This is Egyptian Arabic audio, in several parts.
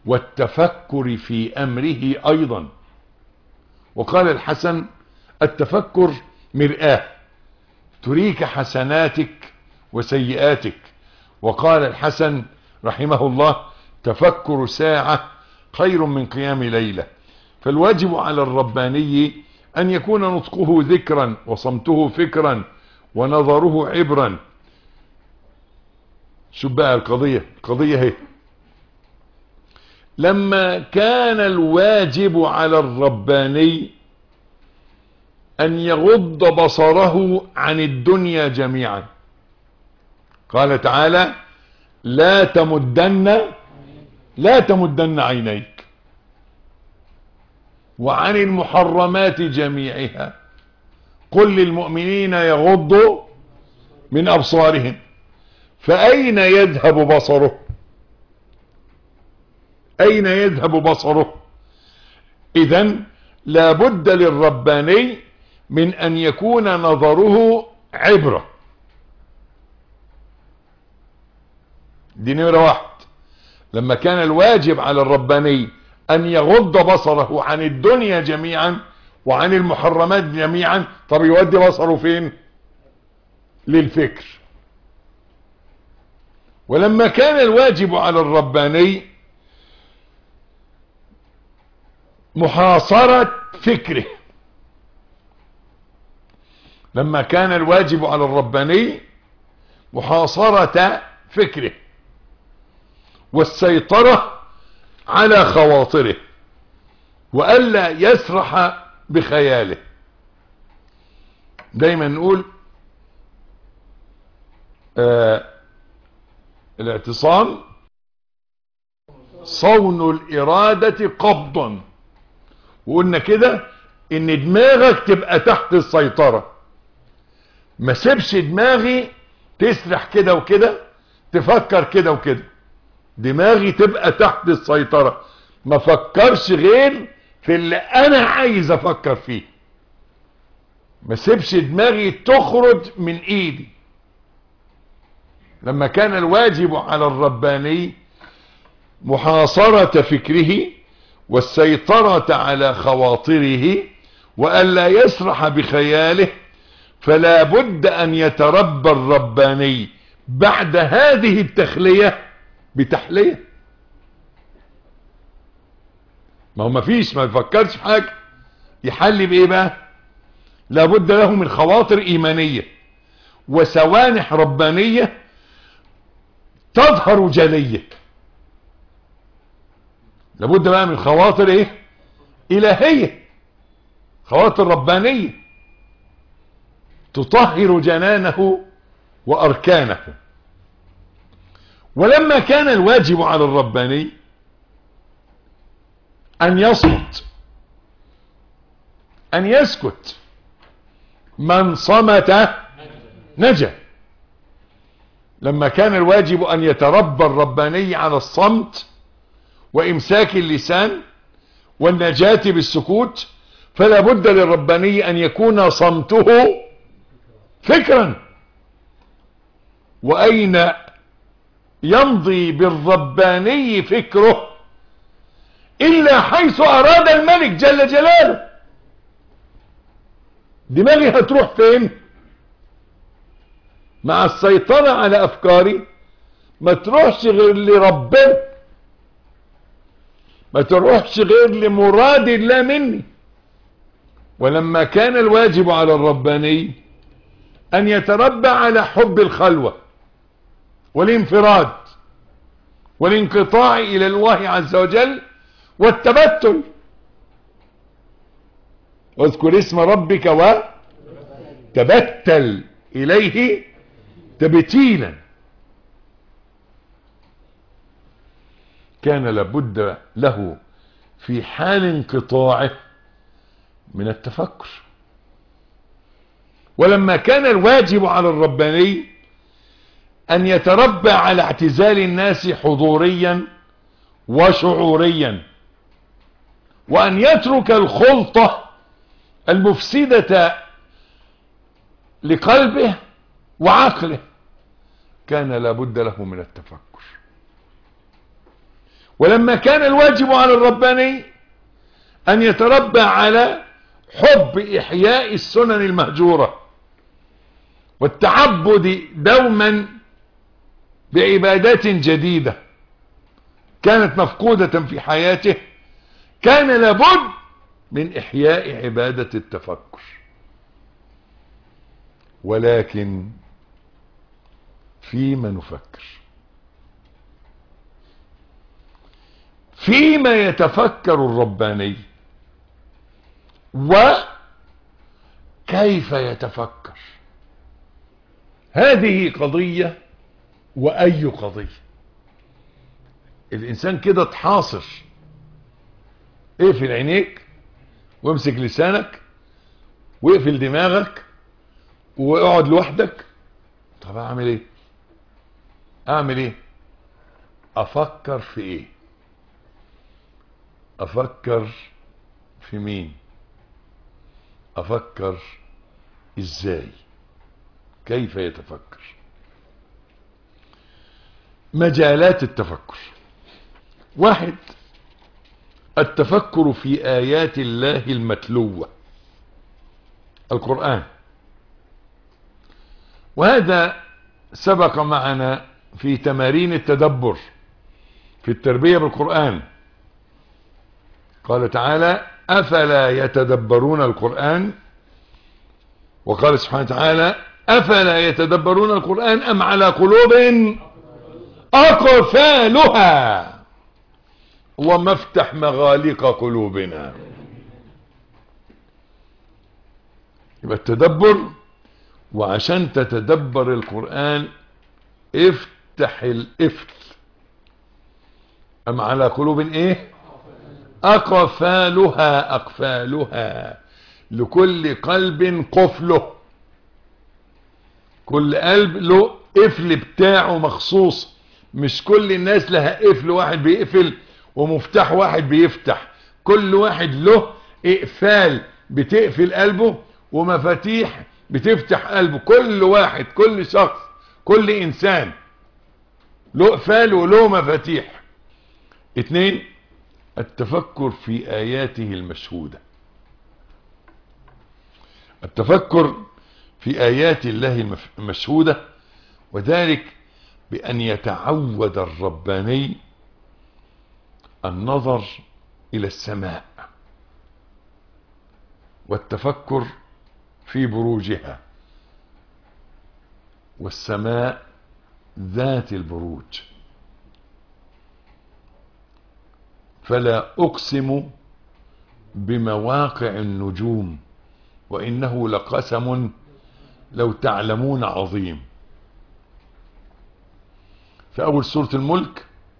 والتفكر في امره ايضا وقال الحسن التفكر مرآة تريك حسناتك وسيئاتك وقال الحسن رحمه الله تفكر ساعة خير من قيام ليلة فالواجب على الرباني أن يكون نطقه ذكرا وصمته فكرا ونظره عبرا شو بقى القضية القضية هي لما كان الواجب على الرباني أن يغض بصره عن الدنيا جميعا قال تعالى لا تمدن لا تمدن عينيك وعن المحرمات جميعها قل للمؤمنين يغضوا من أبصارهم فأين يذهب بصره أين يذهب بصره إذا لابد للرباني من أن يكون نظره عبرة دي نمرة واحد لما كان الواجب على الرباني أن يغض بصره عن الدنيا جميعا وعن المحرمات جميعا طب يودي بصره فين للفكر ولما كان الواجب على الرباني محاصرة فكره لما كان الواجب على الرباني محاصرة فكره والسيطرة على خواطره وألا يسرح بخياله دايما نقول آه الاعتصام صون الإرادة قبضا وقلنا كده ان دماغك تبقى تحت السيطرة ما سيبش دماغي تسرح كده وكده تفكر كده وكده دماغي تبقى تحت السيطرة ما فكرش غير في اللي انا عايز افكر فيه ما سيبش دماغي تخرج من ايدي لما كان الواجب على الرباني محاصرة فكره والسيطرة على خواطره وألا يسرح بخياله فلا بد أن يتربى الرباني بعد هذه التخلية بتحلية ما هو مفيش ما يفكرش في حاجة يحل بإيه بقى لابد له من خواطر إيمانية وسوانح ربانية تظهر جلية لابد بقى من خواطر ايه الهية خواطر ربانية تطهر جنانه واركانه ولما كان الواجب على الرباني ان يصمت ان يسكت من صمت نجا لما كان الواجب ان يتربى الرباني على الصمت وامساك اللسان والنجاة بالسكوت فلا بد للرباني ان يكون صمته فكرا واين يمضي بالرباني فكره الا حيث اراد الملك جل جلاله دماغي هتروح فين مع السيطرة على افكاري ما تروحش غير لربنا ما تروحش غير لمراد الله مني ولما كان الواجب على الرباني ان يتربى على حب الخلوة والانفراد والانقطاع الى الله عز وجل والتبتل واذكر اسم ربك وتبتل اليه تبتيلا كان لابد له في حال انقطاعه من التفكر ولما كان الواجب على الرباني ان يتربى على اعتزال الناس حضوريا وشعوريا وان يترك الخلطة المفسدة لقلبه وعقله كان لابد له من التفكر ولما كان الواجب على الرباني أن يتربى على حب إحياء السنن المهجورة والتعبد دوما بعبادات جديدة كانت مفقودة في حياته كان لابد من إحياء عبادة التفكر ولكن فيما نفكر فيما يتفكر الرباني وكيف يتفكر هذه قضية وأي قضية الإنسان كده تحاصر اقفل عينيك وامسك لسانك واقفل دماغك واقعد لوحدك طب اعمل ايه اعمل ايه افكر في ايه افكر في مين افكر ازاي كيف يتفكر مجالات التفكر واحد التفكر في آيات الله المتلوة القرآن وهذا سبق معنا في تمارين التدبر في التربية بالقرآن قال تعالى أفلا يتدبرون القرآن وقال سبحانه وتعالى أفلا يتدبرون القرآن أم على قلوب أقفالها ومفتح مغاليق قلوبنا يبقى التدبر وعشان تتدبر القرآن افتح القفل أم على قلوب ايه أقفالها أقفالها لكل قلب قفله كل قلب له قفل بتاعه مخصوص مش كل الناس لها قفل واحد بيقفل ومفتاح واحد بيفتح كل واحد له اقفال بتقفل قلبه ومفاتيح بتفتح قلبه كل واحد كل شخص كل انسان له اقفال وله مفاتيح اتنين التفكر في اياته المشهودة التفكر في ايات الله المشهودة وذلك بان يتعود الرباني النظر الى السماء والتفكر في بروجها والسماء ذات البروج فلا اقسم بمواقع النجوم وانه لقسم لو تعلمون عظيم في اول سورة الملك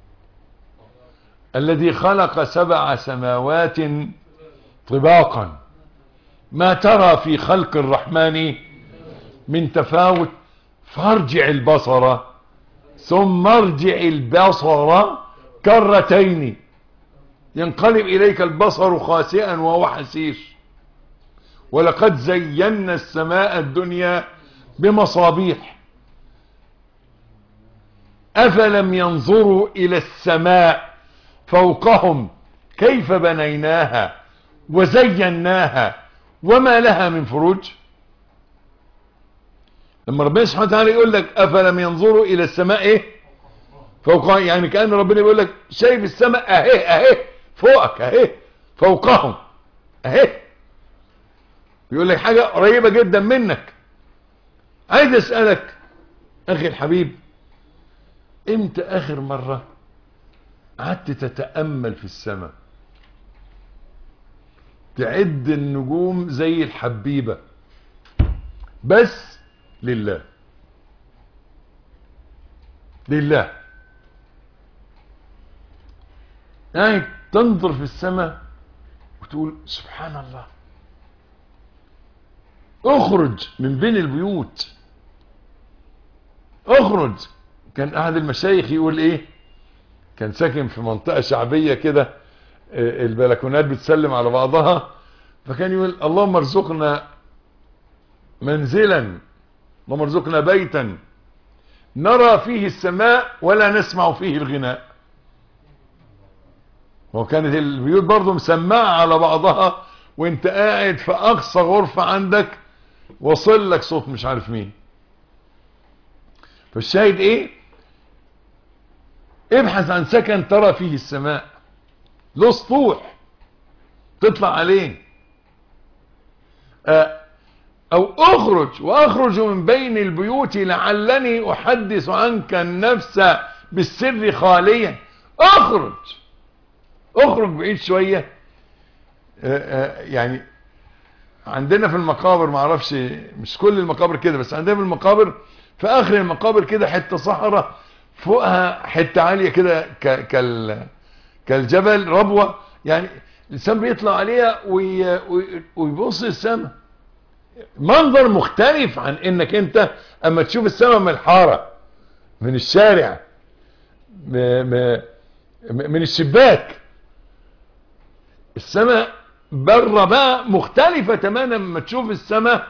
الذي خلق سبع سماوات طباقا ما ترى في خلق الرحمن من تفاوت فارجع البصر ثم ارجع البصر كرتين ينقلب اليك البصر خاسئا وهو حسير ولقد زينا السماء الدنيا بمصابيح افلم ينظروا الى السماء فوقهم كيف بنيناها وزيناها وما لها من فروج لما ربنا سبحانه وتعالى يقول لك افلم ينظروا الى السماء ايه فوقها يعني كأن ربنا بيقول لك شايف السماء اهي اهي فوقك اهي فوقهم اهي بيقول لك حاجة قريبة جدا منك عايز اسألك اخي الحبيب امتى اخر مرة قعدت تتأمل في السماء تعد النجوم زي الحبيبة بس لله لله يعني تنظر في السماء وتقول سبحان الله اخرج من بين البيوت اخرج كان احد المشايخ يقول ايه كان ساكن في منطقة شعبية كده البلكونات بتسلم على بعضها فكان يقول اللهم ارزقنا منزلا اللهم ارزقنا بيتا نرى فيه السماء ولا نسمع فيه الغناء وكانت البيوت برضو مسمعة على بعضها وانت قاعد في اقصى غرفة عندك وصل لك صوت مش عارف مين فالشاهد ايه ابحث عن سكن ترى فيه السماء له سطوح تطلع عليه آه، او اخرج واخرج من بين البيوت لعلني احدث عنك النفس بالسر خاليا اخرج اخرج بعيد شوية آه، آه، يعني عندنا في المقابر معرفش مش كل المقابر كده بس عندنا في المقابر في اخر المقابر كده حتة صحراء فوقها حتة عالية كده ك- كال كالجبل ربوة يعني الانسان بيطلع عليها وي- وي- ويبص السماء منظر مختلف عن انك انت اما تشوف السماء من الحارة من الشارع م م من الشباك السماء بره بقى مختلفة تماما لما تشوف السماء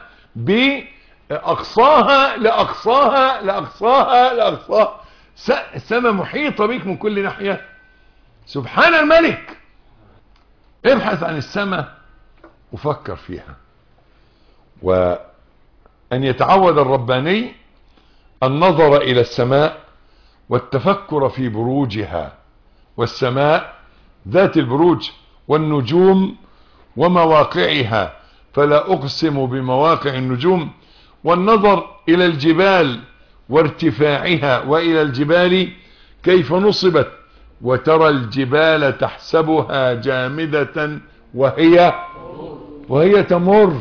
بأقصاها لأقصاها لأقصاها لأقصاها س- السماء محيطة بيك من كل ناحية سبحان الملك ابحث عن السماء وفكر فيها وأن يتعود الرباني النظر إلى السماء والتفكر في بروجها والسماء ذات البروج والنجوم ومواقعها فلا أقسم بمواقع النجوم والنظر إلى الجبال وارتفاعها وإلى الجبال كيف نصبت وترى الجبال تحسبها جامدة وهي وهي تمر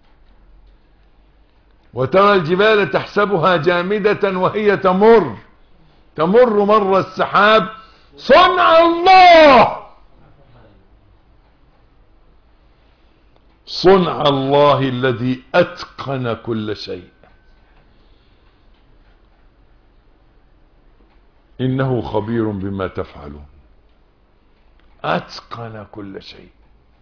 وترى الجبال تحسبها جامدة وهي تمر تمر مر السحاب صنع الله صنع الله الذي أتقن كل شيء إنه خبير بما تفعلون أتقن كل شيء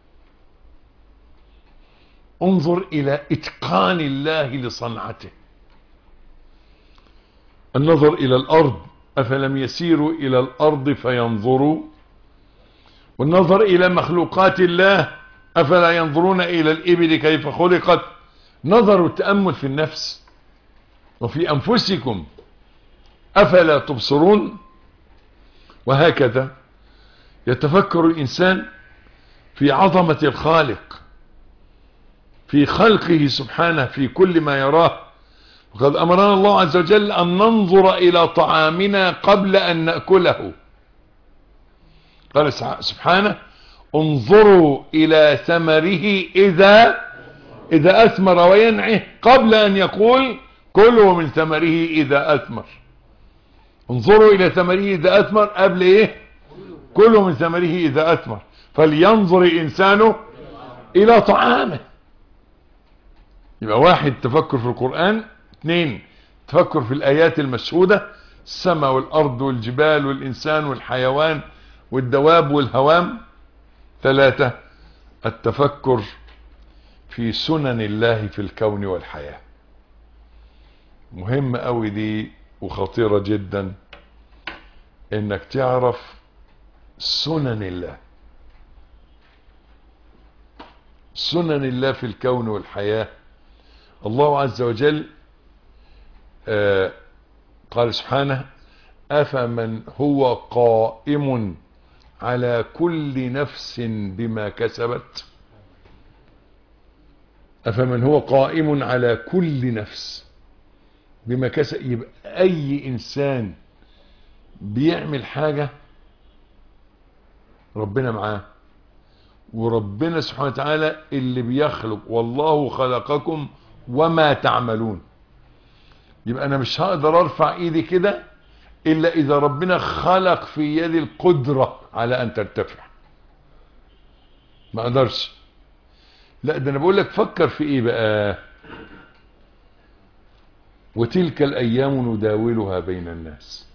انظر إلى إتقان الله لصنعته النظر إلى الأرض أفلم يسيروا إلى الأرض فينظروا والنظر إلى مخلوقات الله أفلا ينظرون إلى الإبل كيف خلقت نظر التأمل في النفس وفي أنفسكم أفلا تبصرون وهكذا يتفكر الإنسان في عظمة الخالق في خلقه سبحانه في كل ما يراه وقد أمرنا الله عز وجل أن ننظر إلى طعامنا قبل أن نأكله قال سبحانه انظروا إلى ثمره إذا إذا أثمر وينعه قبل أن يقول كلوا من ثمره إذا أثمر انظروا إلى ثمره إذا أثمر قبل إيه كلوا من ثمره إذا أثمر فلينظر الإنسان إلى طعامه يبقى واحد تفكر في القرآن اثنين تفكر في الآيات المشهودة السماء والأرض والجبال والإنسان والحيوان والدواب والهوام ثلاثة التفكر في سنن الله في الكون والحياة مهم قوي دي وخطيرة جدا انك تعرف سنن الله سنن الله في الكون والحياة الله عز وجل آه قال سبحانه أفمن هو قائم على كل نفس بما كسبت أفمن هو قائم على كل نفس بما كسب يبقى أي إنسان بيعمل حاجة ربنا معاه وربنا سبحانه وتعالى اللي بيخلق والله خلقكم وما تعملون يبقى أنا مش هقدر أرفع إيدي كده إلا إذا ربنا خلق في يدي القدرة على أن ترتفع ما أقدرش لا ده أنا بقول لك فكر في إيه بقى وتلك الأيام نداولها بين الناس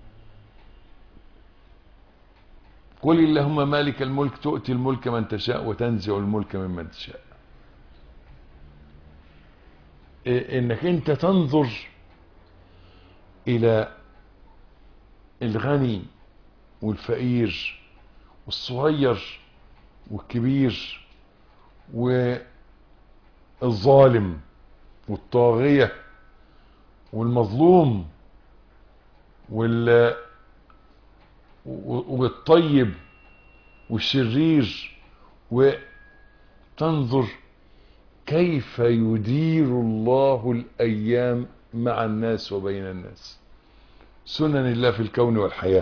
قل اللهم مالك الملك تؤتي الملك من تشاء وتنزع الملك ممن تشاء إيه انك انت تنظر الى الغني والفقير والصغير والكبير والظالم والطاغية والمظلوم وال والطيب والشرير وتنظر كيف يدير الله الأيام مع الناس وبين الناس سنن الله في الكون والحياة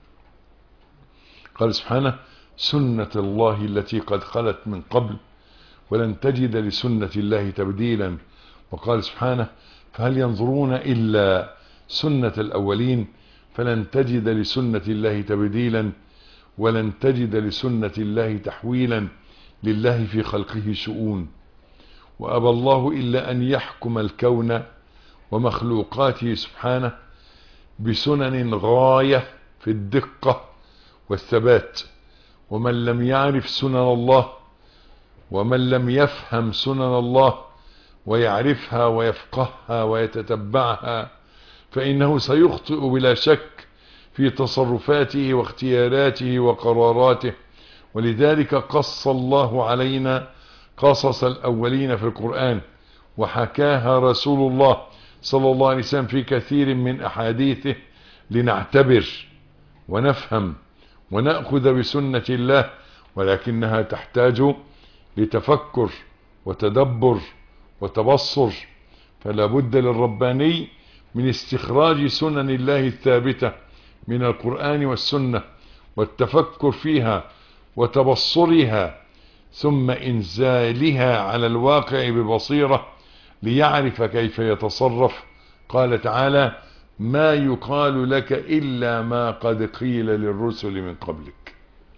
قال سبحانه سنة الله التي قد خلت من قبل ولن تجد لسنة الله تبديلا وقال سبحانه فهل ينظرون إلا سنة الأولين فلن تجد لسنة الله تبديلا ولن تجد لسنة الله تحويلا لله في خلقه شؤون وأبى الله إلا أن يحكم الكون ومخلوقاته سبحانه بسنن غاية في الدقة والثبات ومن لم يعرف سنن الله ومن لم يفهم سنن الله ويعرفها ويفقهها ويتتبعها فإنه سيخطئ بلا شك في تصرفاته واختياراته وقراراته ولذلك قص الله علينا قصص الأولين في القرآن وحكاها رسول الله صلى الله عليه وسلم في كثير من أحاديثه لنعتبر ونفهم ونأخذ بسنة الله ولكنها تحتاج لتفكر وتدبر وتبصر فلا بد للرباني من استخراج سنن الله الثابتة من القرآن والسنة والتفكر فيها وتبصرها ثم إنزالها على الواقع ببصيرة ليعرف كيف يتصرف قال تعالى ما يقال لك إلا ما قد قيل للرسل من قبلك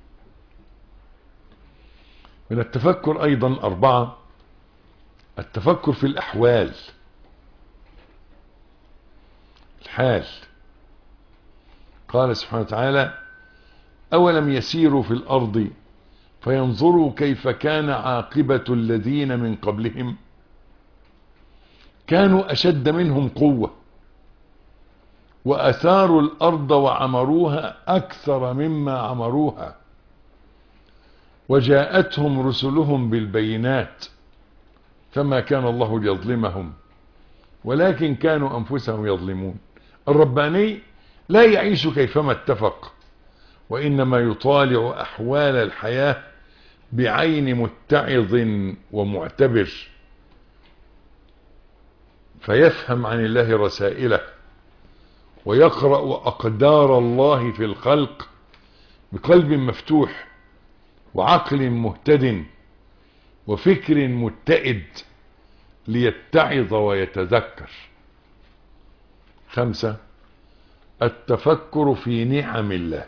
من التفكر أيضا أربعة التفكر في الأحوال الحال قال سبحانه وتعالى أولم يسيروا في الأرض فينظروا كيف كان عاقبة الذين من قبلهم كانوا أشد منهم قوة وأثاروا الأرض وعمروها أكثر مما عمروها وجاءتهم رسلهم بالبينات فما كان الله ليظلمهم ولكن كانوا أنفسهم يظلمون الرباني لا يعيش كيفما اتفق وإنما يطالع أحوال الحياة بعين متعظ ومعتبر فيفهم عن الله رسائله ويقرأ أقدار الله في الخلق بقلب مفتوح وعقل مهتد وفكر متئد ليتعظ ويتذكر خمسة التفكر في نعم الله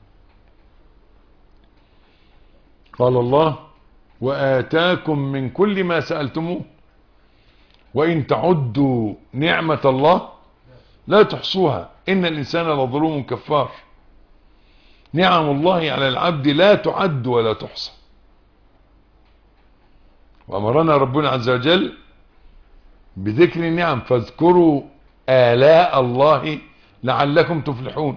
قال الله وآتاكم من كل ما سألتموه وإن تعدوا نعمة الله لا تحصوها إن الإنسان لظلوم كفار نعم الله على العبد لا تعد ولا تحصى وأمرنا ربنا عز وجل بذكر النعم فاذكروا آلاء الله لعلكم تفلحون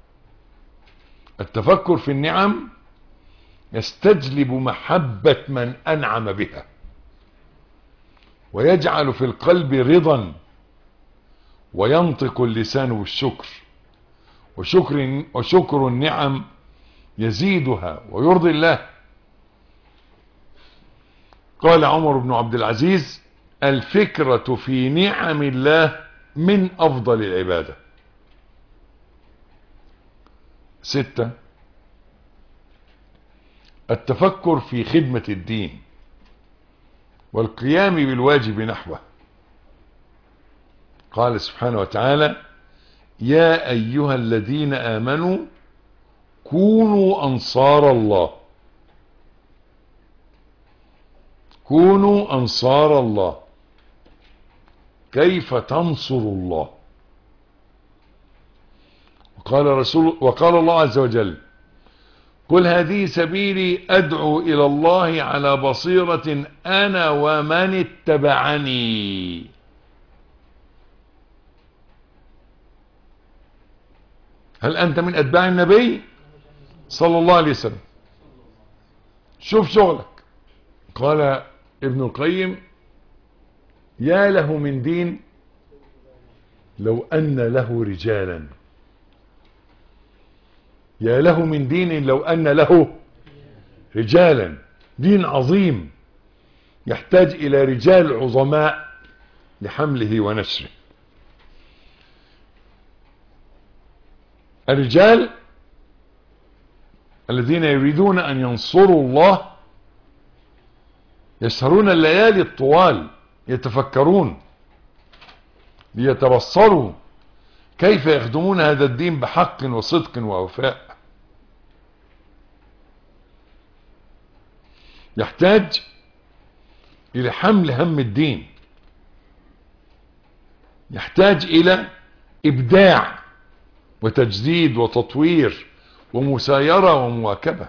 التفكر في النعم يستجلب محبة من أنعم بها ويجعل في القلب رضا وينطق اللسان بالشكر وشكر, وشكر النعم يزيدها ويرضي الله قال عمر بن عبد العزيز الفكرة في نعم الله من أفضل العبادة ستة التفكر في خدمة الدين والقيام بالواجب نحوه قال سبحانه وتعالى يا أيها الذين آمنوا كونوا أنصار الله كونوا أنصار الله كيف تنصر الله وقال رسول وقال الله عز وجل قل هذه سبيلي أدعو إلى الله على بصيرة أنا ومن اتبعني هل أنت من أتباع النبي صلى الله عليه وسلم شوف شغلك قال ابن القيم يا له من دين لو أن له رجالا يا له من دين لو أن له رجالا دين عظيم يحتاج إلى رجال عظماء لحمله ونشره الرجال الذين يريدون أن ينصروا الله يسهرون الليالي الطوال يتفكرون ليتبصروا كيف يخدمون هذا الدين بحق وصدق ووفاء يحتاج إلى حمل هم الدين يحتاج إلى إبداع وتجديد وتطوير ومسايرة ومواكبة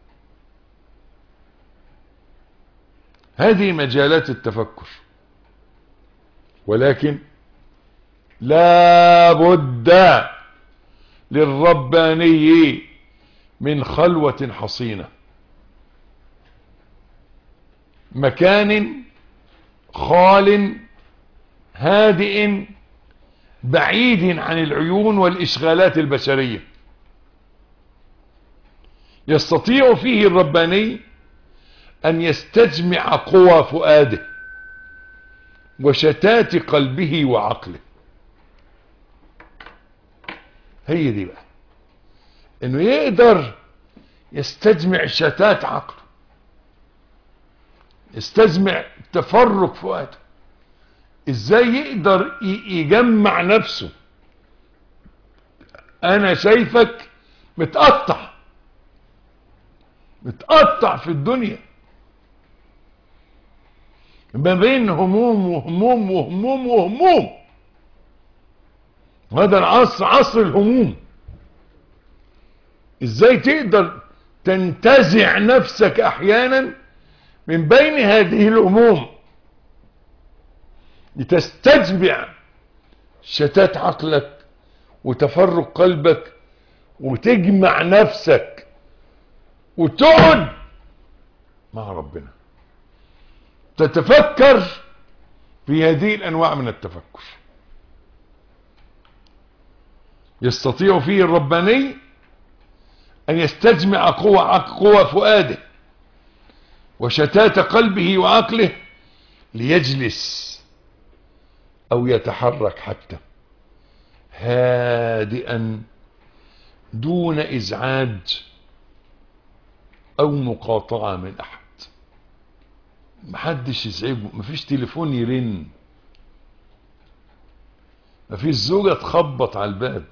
هذه مجالات التفكر ولكن لا بد للرباني من خلوة حصينة مكان خال هادئ بعيد عن العيون والإشغالات البشرية يستطيع فيه الرباني أن يستجمع قوى فؤاده وشتات قلبه وعقله هي دي بقى انه يقدر يستجمع شتات عقله يستجمع تفرق فؤاده ازاي يقدر يجمع نفسه انا شايفك متقطع متقطع في الدنيا ما بين هموم وهموم وهموم وهموم هذا العصر عصر الهموم ازاي تقدر تنتزع نفسك احيانا من بين هذه الهموم لتستجمع شتات عقلك وتفرق قلبك وتجمع نفسك وتقعد مع ربنا تتفكر في هذه الانواع من التفكر يستطيع فيه الرباني ان يستجمع قوة, قوة فؤاده وشتات قلبه وعقله ليجلس او يتحرك حتى هادئا دون ازعاج او مقاطعة من احد محدش يزعجه مفيش تليفون يرن مفيش زوجة تخبط على الباب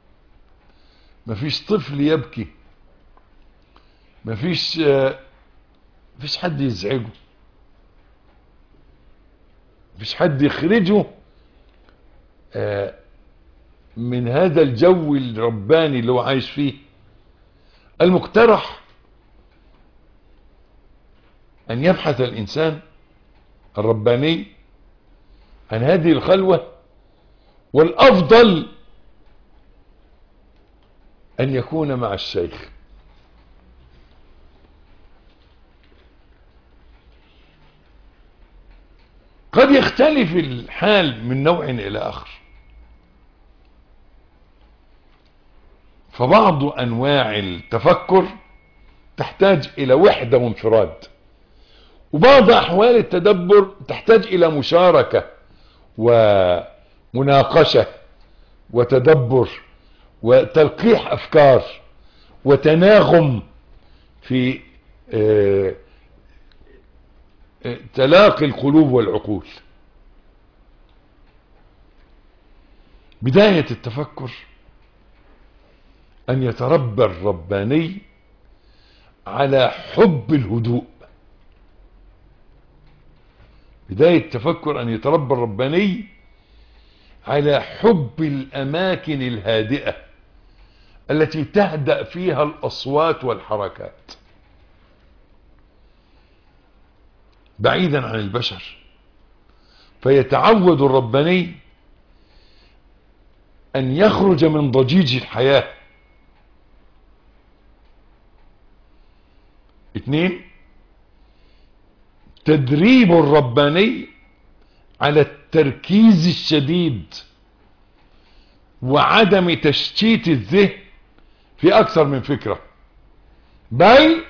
مفيش طفل يبكي مفيش آه مفيش حد يزعجه مفيش حد يخرجه آه من هذا الجو الرباني اللي هو عايش فيه المقترح أن يبحث الإنسان الرباني عن هذه الخلوة والأفضل أن يكون مع الشيخ قد يختلف الحال من نوع إلى آخر فبعض أنواع التفكر تحتاج إلى وحدة وانفراد وبعض أحوال التدبر تحتاج إلى مشاركة ومناقشة وتدبر وتلقيح أفكار وتناغم في تلاقي القلوب والعقول بداية التفكر أن يتربى الرباني على حب الهدوء بداية التفكر أن يتربى الرباني على حب الأماكن الهادئة التي تهدأ فيها الأصوات والحركات بعيدا عن البشر فيتعود الرباني أن يخرج من ضجيج الحياة اثنين تدريب الرباني على التركيز الشديد وعدم تشتيت الذهن في اكثر من فكرة بل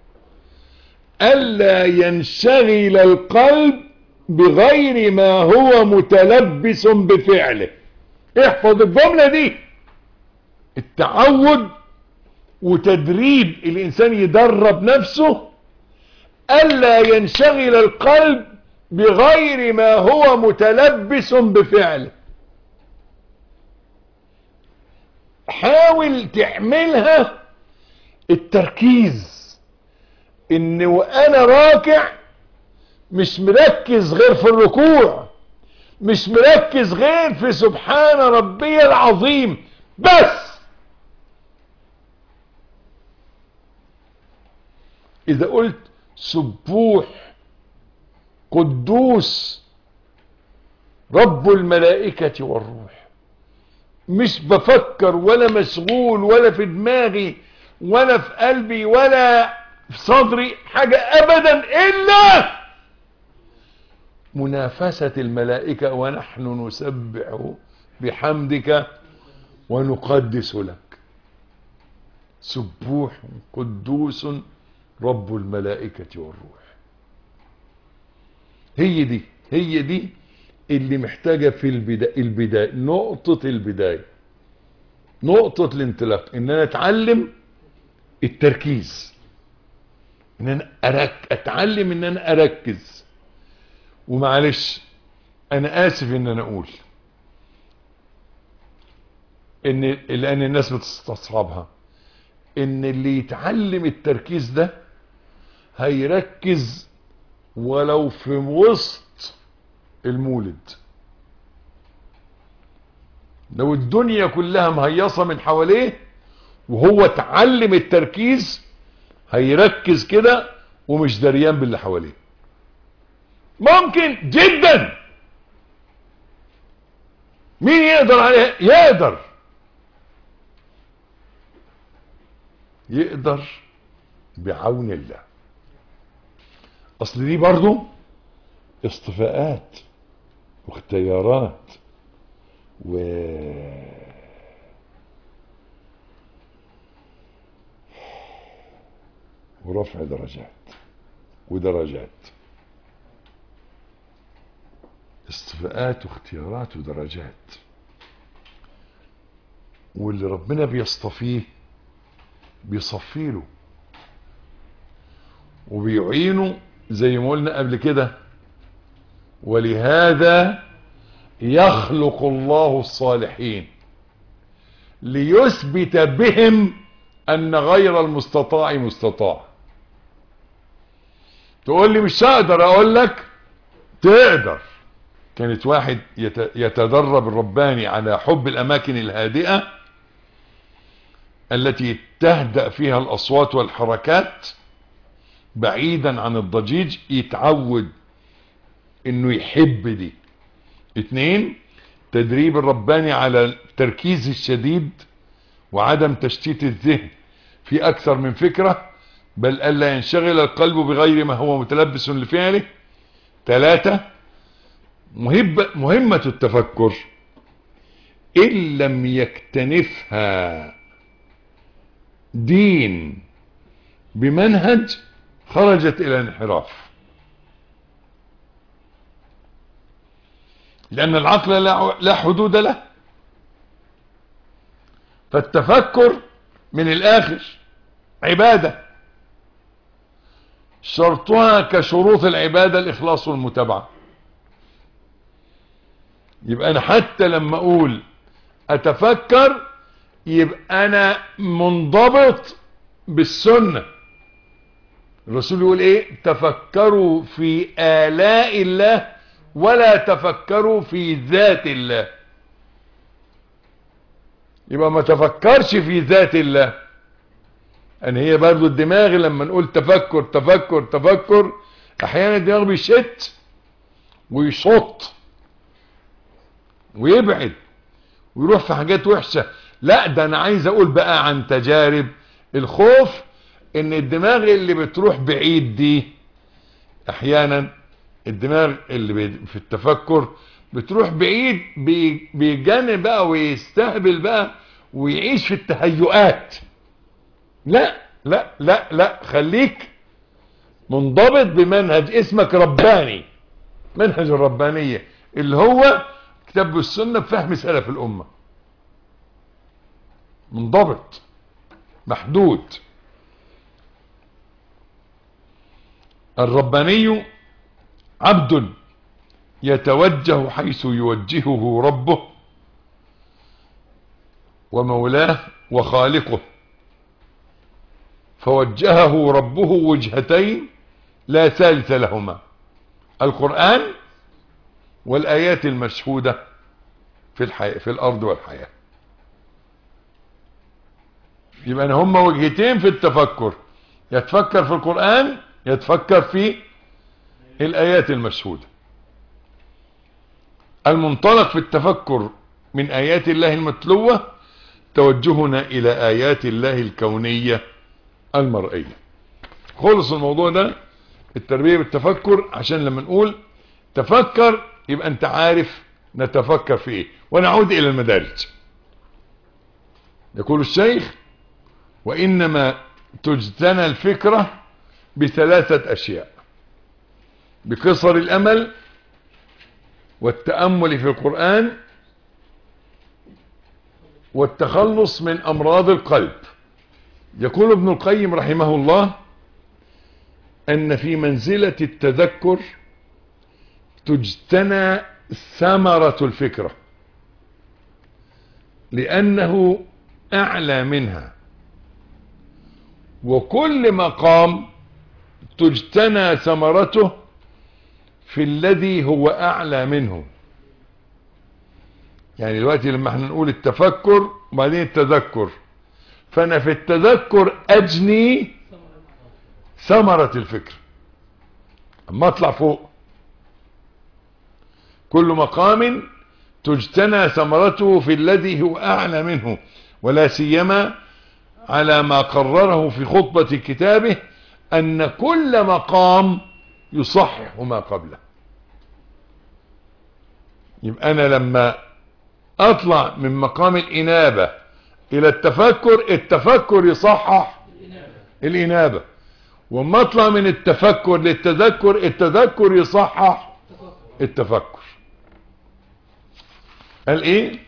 الا ينشغل القلب بغير ما هو متلبس بفعله احفظ الجملة دي التعود وتدريب الانسان يدرب نفسه الا ينشغل القلب بغير ما هو متلبس بفعله حاول تعملها التركيز ان وانا راكع مش مركز غير في الركوع مش مركز غير في سبحان ربي العظيم بس اذا قلت سبوح قدوس رب الملائكة والروح مش بفكر ولا مشغول ولا في دماغي ولا في قلبي ولا في صدري حاجة ابدا الا منافسة الملائكة ونحن نسبح بحمدك ونقدس لك سبوح قدوس رب الملائكة والروح هي دي هي دي اللي محتاجة في البداية البداية نقطة البداية نقطة الانطلاق ان انا اتعلم التركيز ان انا أرك... اتعلم ان انا اركز ومعلش انا اسف ان انا اقول ان لان الناس بتستصحبها ان اللي يتعلم التركيز ده هيركز ولو في وسط المولد لو الدنيا كلها مهيصة من حواليه وهو اتعلم التركيز هيركز كده ومش دريان باللي حواليه ممكن جدا مين يقدر عليه يقدر يقدر بعون الله اصل دي برضو اصطفاءات واختيارات و ورفع درجات ودرجات اصطفاءات واختيارات ودرجات واللي ربنا بيصطفيه بيصفيله وبيعينه زي ما قلنا قبل كده ولهذا يخلق الله الصالحين ليثبت بهم ان غير المستطاع مستطاع تقول لي مش هقدر اقول لك تقدر كانت واحد يتدرب الرباني على حب الاماكن الهادئة التي تهدأ فيها الاصوات والحركات بعيدا عن الضجيج يتعود انه يحب دي اتنين تدريب الرباني على التركيز الشديد وعدم تشتيت الذهن في اكثر من فكرة بل الا ينشغل القلب بغير ما هو متلبس لفعله ثلاثة مهمة, مهمة التفكر ان لم يكتنفها دين بمنهج خرجت الى انحراف لان العقل لا حدود له فالتفكر من الاخر عبادة شرطها كشروط العبادة الاخلاص والمتابعة يبقى انا حتى لما اقول اتفكر يبقى انا منضبط بالسنة الرسول يقول ايه تفكروا في آلاء الله ولا تفكروا في ذات الله يبقى ما تفكرش في ذات الله ان هي برضو الدماغ لما نقول تفكر تفكر تفكر احيانا الدماغ بيشت ويشط ويبعد ويروح في حاجات وحشة لا ده انا عايز اقول بقى عن تجارب الخوف ان الدماغ اللي بتروح بعيد دي احيانا الدماغ اللي بي- في التفكر بتروح بعيد بي- بيجنن بقى ويستهبل بقى ويعيش في التهيؤات لا لا لا لا خليك منضبط بمنهج اسمك رباني منهج الربانية اللي هو كتاب والسنة بفهم سلف الأمة منضبط محدود الرباني عبد يتوجه حيث يوجهه ربه ومولاه وخالقه فوجهه ربه وجهتين لا ثالث لهما القرآن والآيات المشهودة في الحياة في الأرض والحياة يبقى هما وجهتين في التفكر يتفكر في القرآن يتفكر في الآيات المشهودة المنطلق في التفكر من آيات الله المتلوة توجهنا إلى آيات الله الكونية المرئية خلص الموضوع ده التربية بالتفكر عشان لما نقول تفكر يبقى انت عارف نتفكر في ايه ونعود الى المدارج يقول الشيخ وانما تجتنى الفكرة بثلاثة اشياء بقصر الامل والتأمل في القرآن والتخلص من امراض القلب يقول ابن القيم رحمه الله ان في منزلة التذكر تجتنى ثمرة الفكرة لأنه أعلى منها وكل مقام تجتنى ثمرته في الذي هو أعلى منه يعني دلوقتي لما احنا نقول التفكر وبعدين التذكر فأنا في التذكر أجني ثمرة الفكر أما أطلع فوق كل مقام تجتنى ثمرته في الذي هو أعلى منه ولا سيما على ما قرره في خطبة كتابه أن كل مقام يصحح ما قبله يبقى أنا لما أطلع من مقام الإنابة إلى التفكر التفكر يصحح الإنابة وما أطلع من التفكر للتذكر التذكر يصحح التفكر قال ايه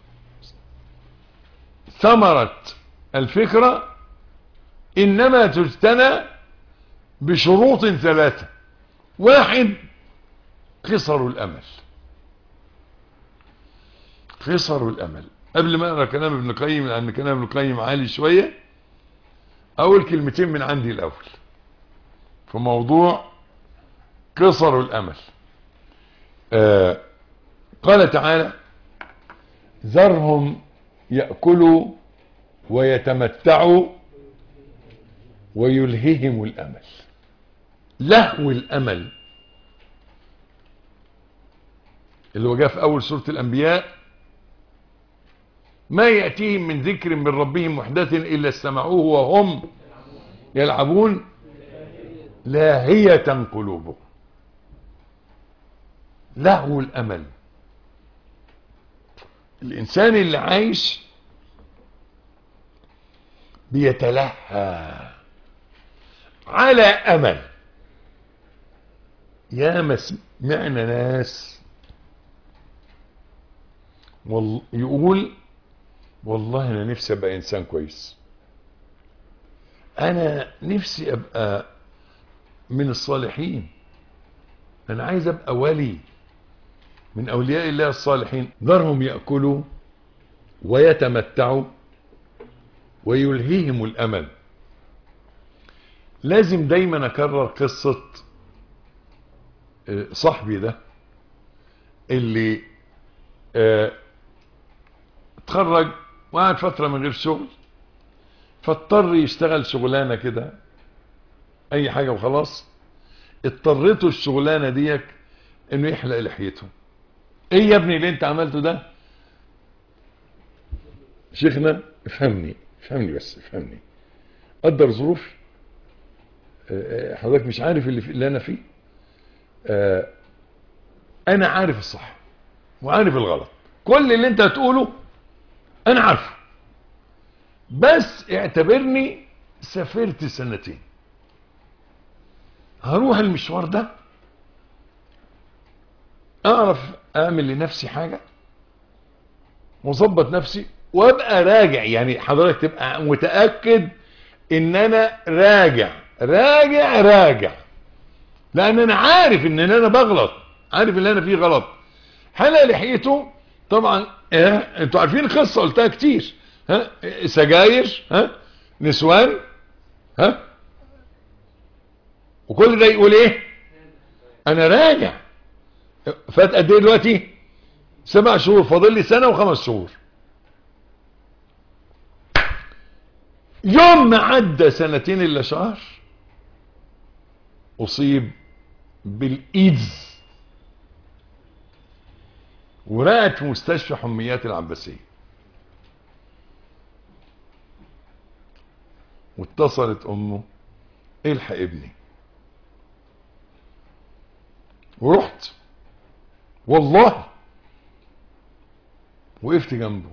ثمرة الفكرة انما تجتنى بشروط ثلاثة واحد قصر الامل قصر الامل قبل ما اقرا كلام ابن القيم لان كلام ابن القيم عالي شوية اول كلمتين من عندي الاول في موضوع قصر الامل آه قال تعالى ذرهم يأكلوا ويتمتعوا ويلههم الأمل لهو الأمل اللي هو جاء في أول سورة الأنبياء ما يأتيهم من ذكر من ربهم محدث إلا استمعوه وهم يلعبون لاهية قلوبهم لهو الأمل الإنسان اللي عايش بيتلهى على أمل يا ما سمعنا ناس وال... يقول والله أنا نفسي أبقى إنسان كويس أنا نفسي أبقى من الصالحين أنا عايز أبقى ولي من أولياء الله الصالحين ذرهم يأكلوا ويتمتعوا ويلهيهم الأمل لازم دايما أكرر قصة صاحبي ده اللي اه اتخرج وقعد فترة من غير شغل فاضطر يشتغل شغلانة كده أي حاجة وخلاص اضطرته الشغلانة ديك انه يحلق لحيته ايه يا ابني اللي انت عملته ده شيخنا افهمني افهمني بس افهمني قدر ظروف حضرتك مش عارف اللي, في اللي انا فيه آه انا عارف الصح وعارف الغلط كل اللي انت هتقوله انا عارفه بس اعتبرني سافرت سنتين هروح المشوار ده اعرف اعمل لنفسي حاجة وظبط نفسي وابقى راجع يعني حضرتك تبقى متأكد ان انا راجع راجع راجع لان انا عارف ان انا بغلط عارف ان انا فيه غلط حلق لحيته طبعا اه انتوا عارفين القصة قلتها كتير ها سجاير ها نسوان ها وكل ده يقول ايه انا راجع فات قد ايه دلوقتي سبع شهور فاضل لي سنه وخمس شهور يوم ما عدى سنتين الا شهر اصيب بالايدز ورقت في مستشفى حميات العباسيه واتصلت امه الحق ابني ورحت والله وقفت جنبه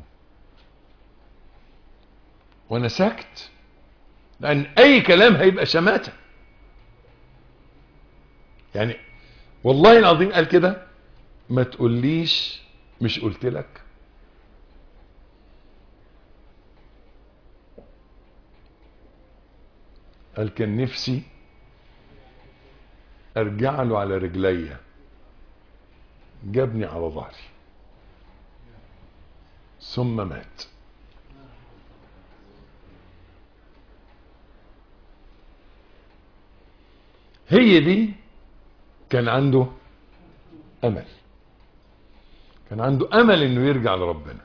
وانا ساكت لان اي كلام هيبقى شماتة يعني والله العظيم قال كده ما تقوليش مش قلت لك قال كان نفسي ارجع له على رجليا جابني على ظهري ثم مات هي دي كان عنده امل كان عنده امل انه يرجع لربنا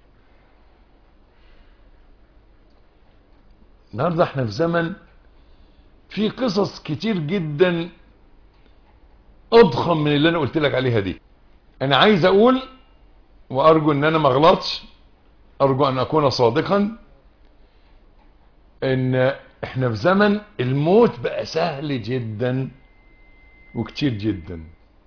النهارده احنا في زمن في قصص كتير جدا اضخم من اللي انا قلت لك عليها دي انا عايز اقول وارجو ان انا ما اغلطش ارجو ان اكون صادقا ان احنا في زمن الموت بقى سهل جدا وكتير جدا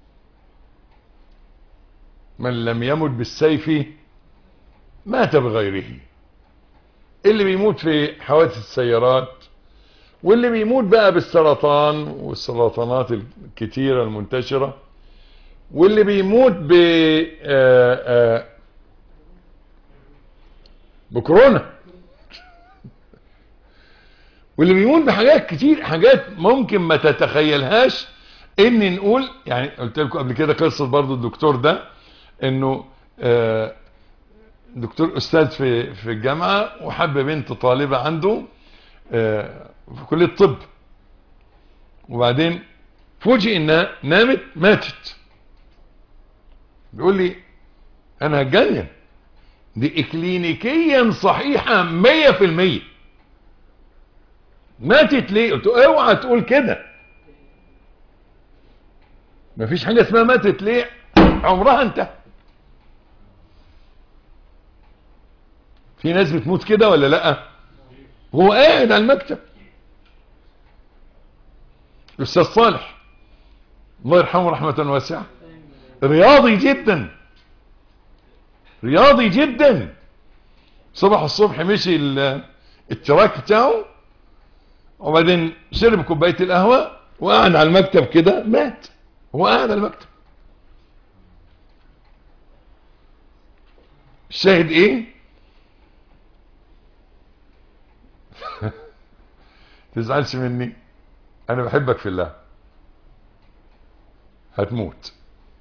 من لم يمت بالسيف مات بغيره اللي بيموت في حوادث السيارات واللي بيموت بقى بالسرطان والسرطانات الكتيرة المنتشرة واللي بيموت ب آآ آآ بكورونا واللي بيموت بحاجات كتير حاجات ممكن ما تتخيلهاش ان نقول يعني قلت لكم قبل كده قصة برضو الدكتور ده انه دكتور استاذ في في الجامعة وحب بنت طالبة عنده في كلية الطب وبعدين فوجئ انها نامت ماتت بيقول لي انا هتجنن دي اكلينيكيا صحيحة مية في المية ماتت ليه قلت له اوعى تقول كده مفيش حاجة اسمها ماتت ليه عمرها انتهى في ناس بتموت كده ولا لا هو قاعد على المكتب الاستاذ صالح الله يرحمه رحمة واسعة رياضي جدا رياضي جدا صبح الصبح مشي التراك بتاعه وبعدين شرب كوبايه القهوه وقعد على المكتب كده مات هو قاعد على المكتب الشاهد ايه تزعلش مني انا بحبك في الله هتموت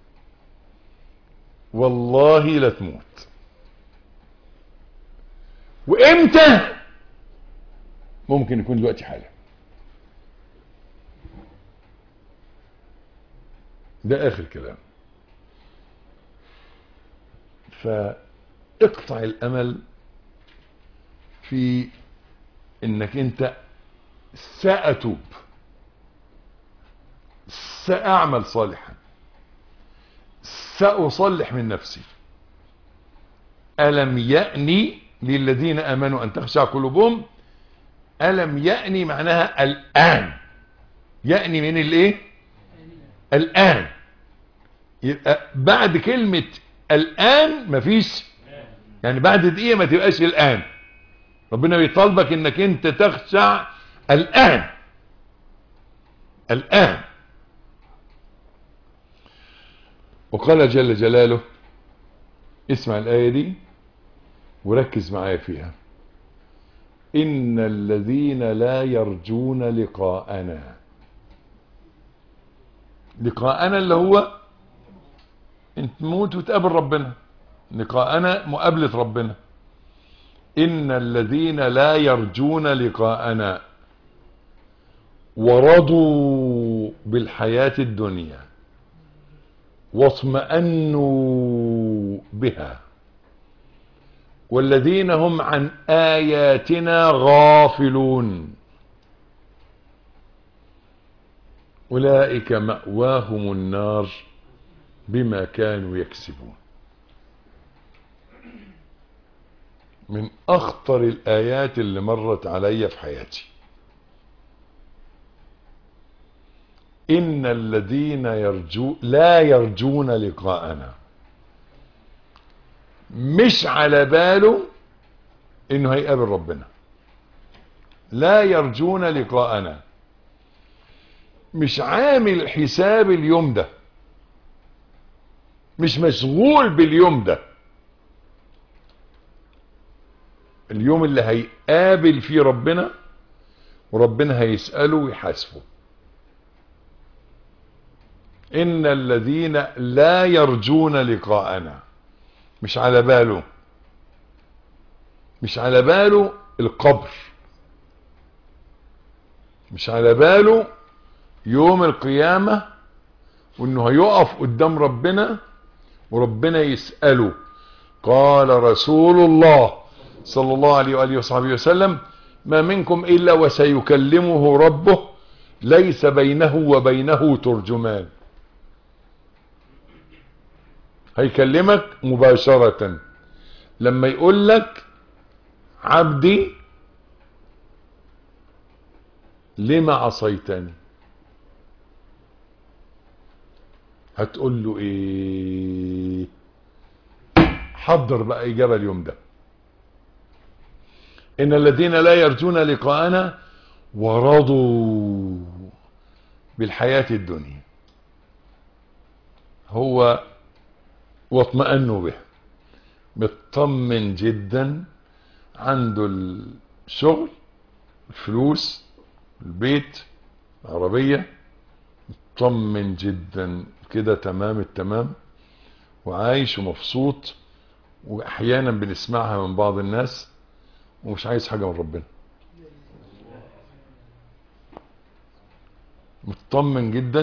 والله لا تموت وامتى ممكن يكون دلوقتي حالا ده اخر كلام فاقطع الامل في انك انت سأتوب سأعمل صالحا سأصلح من نفسي ألم يأني للذين آمنوا أن تخشع قلوبهم ألم يأني معناها الآن يأني من الايه الآن يبقى بعد كلمة الآن مفيش يعني بعد دقيقة ما تبقاش الآن ربنا بيطالبك انك انت تخشع الآن الآن وقال جل جلاله اسمع الآية دي وركز معايا فيها إن الذين لا يرجون لقاءنا لقاءنا اللي هو انت تموت وتقابل ربنا لقاءنا مقابلة ربنا إن الذين لا يرجون لقاءنا ورضوا بالحياة الدنيا واطمأنوا بها والذين هم عن آياتنا غافلون أولئك مأواهم النار بما كانوا يكسبون من أخطر الآيات اللي مرت علي في حياتي إن الذين يرجو لا يرجون لقاءنا مش على باله انه هيقابل ربنا لا يرجون لقاءنا مش عامل حساب اليوم ده مش مشغول باليوم ده اليوم اللي هيقابل فيه ربنا وربنا هيسأله ويحاسبه إن الذين لا يرجون لقاءنا مش على باله مش على باله القبر مش على باله يوم القيامة وانه هيقف قدام ربنا وربنا يسأله قال رسول الله صلى الله عليه وآله وصحبه وسلم ما منكم إلا وسيكلمه ربه ليس بينه وبينه ترجمان هيكلمك مباشرة لما يقول لك عبدي لما عصيتني هتقول له ايه حضر بقى اجابة اليوم ده ان الذين لا يرجون لقاءنا ورضوا بالحياة الدنيا هو واطمأنوا به مطمن جدا عنده الشغل الفلوس البيت العربية مطمن جدا كده تمام التمام وعايش ومبسوط واحيانا بنسمعها من بعض الناس ومش عايز حاجة من ربنا مطمن جدا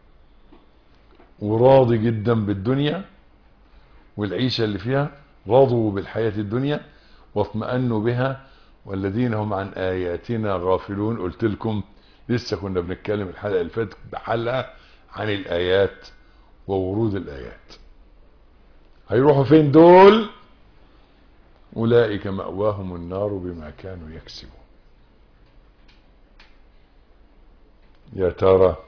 وراضي جدا بالدنيا والعيشة اللي فيها رضوا بالحياة الدنيا واطمأنوا بها والذين هم عن آياتنا غافلون قلت لكم لسه كنا بنتكلم الحلقة اللي فاتت بحلقة عن الآيات وورود الآيات هيروحوا فين دول أولئك مأواهم النار بما كانوا يكسبون يا ترى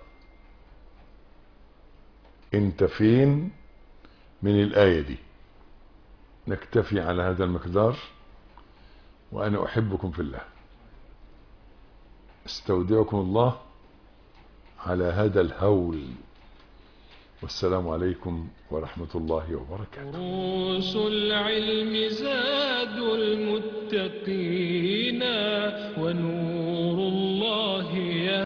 انت فين من الآية دي نكتفي على هذا المقدار وأنا أحبكم في الله استودعكم الله على هذا الهول والسلام عليكم ورحمة الله وبركاته دروس العلم زاد المتقين ونور